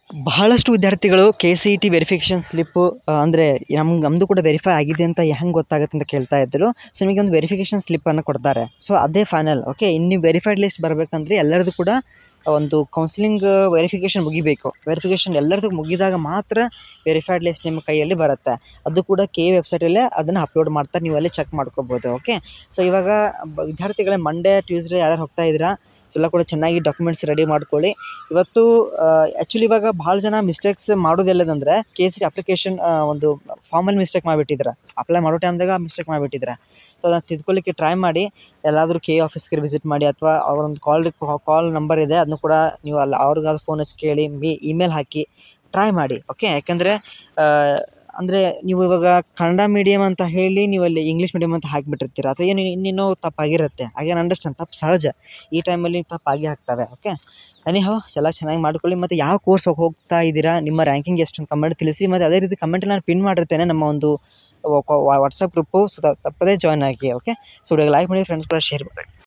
ಬಹಳಷ್ಟು ವಿದ್ಯಾರ್ಥಿಗಳು K C E T verification slip ಅಂದರೆ ನಮ್ಗೆ ನಮ್ಮದು ಕೂಡ ವೆರಿಫೈ ಆಗಿದೆ ಅಂತ ಹೆಂಗೆ ಗೊತ್ತಾಗುತ್ತೆ ಅಂತ ಕೇಳ್ತಾ ಇದ್ದರು ಸೊ ನಿಮಗೆ ಒಂದು ವೆರಿಫಿಕೇಷನ್ ಸ್ಲಿಪ್ಪನ್ನು ಕೊಡ್ತಾರೆ ಸೊ ಅದೇ ಫೈನಲ್ ಓಕೆ ಇನ್ನು ವೆರಿಫೈಡ್ ಲಿಸ್ಟ್ ಬರಬೇಕಂದ್ರೆ ಎಲ್ಲರದು ಕೂಡ ಒಂದು ಕೌನ್ಸಿಲಿಂಗ್ ವೆರಿಫಿಕೇಷನ್ ಮುಗಿಬೇಕು ವೆರಿಫಿಕೇಷನ್ ಎಲ್ಲರದು ಮುಗಿದಾಗ ಮಾತ್ರ ವೆರಿಫೈಡ್ ಲಿಸ್ಟ್ ನಿಮ್ಮ ಕೈಯಲ್ಲಿ ಬರುತ್ತೆ ಅದು ಕೂಡ ಕೆ ವೆಬ್ಸೈಟಲ್ಲೇ ಅದನ್ನು ಅಪ್ಲೋಡ್ ಮಾಡ್ತಾರೆ ನೀವು ಅಲ್ಲೇ ಚೆಕ್ ಮಾಡ್ಕೋಬೋದು ಓಕೆ ಸೊ ಇವಾಗ ಬ ವಿದ್ಯಾರ್ಥಿಗಳೇ ಮಂಡೇ ಟ್ಯೂಸ್ಡೇ ಯಾರ್ಯಾರು ಹೋಗ್ತಾ ಇದ್ದೀರಾ ಸೊ ಎಲ್ಲ ಕೂಡ ಚೆನ್ನಾಗಿ ಡಾಕ್ಯುಮೆಂಟ್ಸ್ ರೆಡಿ ಮಾಡ್ಕೊಳ್ಳಿ ಇವತ್ತು ಆ್ಯಕ್ಚುಲಿ ಇವಾಗ ಭಾಳ ಜನ ಮಿಸ್ಟೇಕ್ಸ್ ಮಾಡೋದೆಲ್ಲದಂದ್ರೆ ಕೆ ಸಿ ಅಪ್ಲಿಕೇಶನ್ ಒಂದು ಫಾರ್ಮಲ್ಲಿ ಮಿಸ್ಟೇಕ್ ಮಾಡಿಬಿಟ್ಟಿದ್ರೆ ಅಪ್ಲೈ ಮಾಡೋ ಟೈಮ್ದಾಗ ಮಿಸ್ಟೇಕ್ ಮಾಡಿಬಿಟ್ಟಿದ್ರೆ ಸೊ ಅದನ್ನು ತಿದ್ಕೊಳ್ಳಿಕ್ಕೆ ಟ್ರೈ ಮಾಡಿ ಎಲ್ಲಾದರೂ ಕೆ ಆಫೀಸ್ಗೆ ವಿಸಿಟ್ ಮಾಡಿ ಅಥವಾ ಅವರೊಂದು ಕಾಲ್ ಕಾಲ್ ನಂಬರ್ ಇದೆ ಅದನ್ನು ಕೂಡ ನೀವು ಅಲ್ಲಿ ಅವ್ರಿಗಾದ್ರು ಫೋನ್ ಹಚ್ಚಿ ಕೇಳಿ ಮಿ ಇಮೇಲ್ ಹಾಕಿ ಟ್ರೈ ಮಾಡಿ ಓಕೆ ಯಾಕೆಂದರೆ ಅಂದರೆ ನೀವು ಇವಾಗ ಕನ್ನಡ ಮೀಡಿಯಮ್ ಅಂತ ಹೇಳಿ ನೀವು ಅಲ್ಲಿ ಇಂಗ್ಲೀಷ್ ಮೀಡಿಯಮ್ ಅಂತ ಹಾಕಿಬಿಟ್ಟಿರ್ತೀರ ಅಥವಾ ಏನು ಇನ್ನೇನೋ ತಪ್ಪಾಗಿರುತ್ತೆ ಐ ಕ್ಯಾನ್ ಅಂಡರ್ಸ್ಟ್ಯಾಂಡ್ ತಪ್ಪು ಸಹಜ ಈ ಟೈಮಲ್ಲಿ ತಪ್ಪಾಗಿ ಆಗ್ತವೆ ಓಕೆ ಎನಿಹೌ ಎಲ್ಲ ಚೆನ್ನಾಗಿ ಮಾಡ್ಕೊಳ್ಳಿ ಮತ್ತು ಯಾವ ಕೋರ್ಸ್ ಹೋಗ್ತಾ ಇದ್ದೀರಾ ನಿಮ್ಮ ರ್ಯಾಂಕಿಂಗ್ ಎಷ್ಟು ಅಂತ ಕಮೆಂಟ್ ತಿಳಿಸಿ ಮತ್ತು ಅದೇ ರೀತಿ ಕಮೆಂಟಲ್ಲಿ ನಾನು ಪಿನ್ ಮಾಡಿರ್ತೇನೆ ನಮ್ಮ ಒಂದು ವಾಟ್ಸಪ್ ಗ್ರೂಪು ಸೊ ತಪ್ಪದೇ ಜಾಯ್ನ್ ಆಗಿ ಓಕೆ ಸೊ ಲೈಕ್ ಮಾಡಿ ಫ್ರೆಂಡ್ಸ್ ಕೂಡ ಶೇರ್ ಮಾಡಿ